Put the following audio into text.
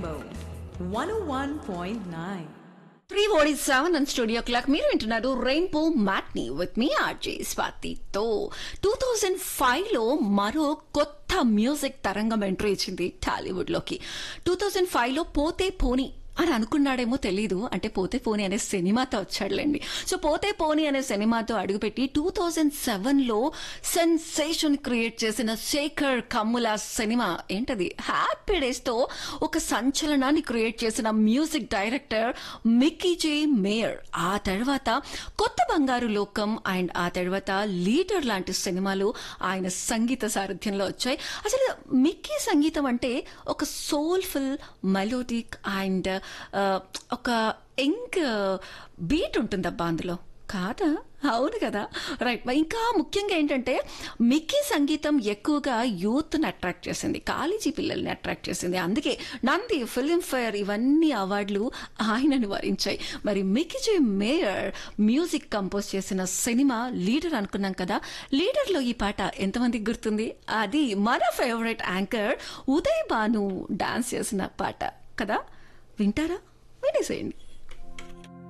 Rainbow 101.9. Three forty seven and studio clock మీరు వింటున్నారు rainbow matinee with మీ RJ స్వాతితో టూ థౌజండ్ ఫైవ్ లో మరో కొత్త మ్యూజిక్ తరంగం ఎంట్రీ ఇచ్చింది టాలీవుడ్ లోకి టూ థౌజండ్ ఫైవ్ లో పోతే పోని అని అనుకున్నాడేమో తెలీదు అంటే పోతే పోని అనే సినిమాతో వచ్చాడులేండి సో పోతే పోని అనే సినిమాతో అడుగుపెట్టి టూ థౌజండ్ సెవెన్ లో సెన్సేషన్ క్రియేట్ చేసిన శేఖర్ కమ్ముల సినిమా ఏంటది హ్యాపీ డేస్ తో ఒక సంచలనాన్ని క్రియేట్ చేసిన music director Mickey J Meyer ఆ తర్వాత కొత్త బంగారు లోకం అండ్ ఆ తర్వాత లీడర్ లాంటి సినిమాలు ఆయన సంగీత సారథ్యంలో వచ్చాయి అసలు మిక్కీ సంగీతం అంటే ఒక సోల్ఫుల్ మెలోడిక్ అండ్ ఒక ఎంక్ బీట్ ఉంటుందబ్బా అందులో కాదా అవును కదా రైట్ ఇంకా ముఖ్యంగా ఏంటంటే మిక్కీ సంగీతం ఎక్కువగా యూత్ని అట్రాక్ట్ చేసింది కాలేజీ పిల్లల్ని అట్రాక్ట్ చేసింది అందుకే నంది ఫిల్మ్ఫేర్ ఇవన్నీ అవార్డులు ఆయనను వరించాయి మరి Mickey J Meyer music compose చేసిన సినిమా లీడర్ అనుకున్నాం కదా లీడర్లో ఈ పాట ఎంతమందికి గుర్తుంది అది మన favourite anchor Uday Bhanu dance చేసిన పాట కదా వింటారా వినేసేయండి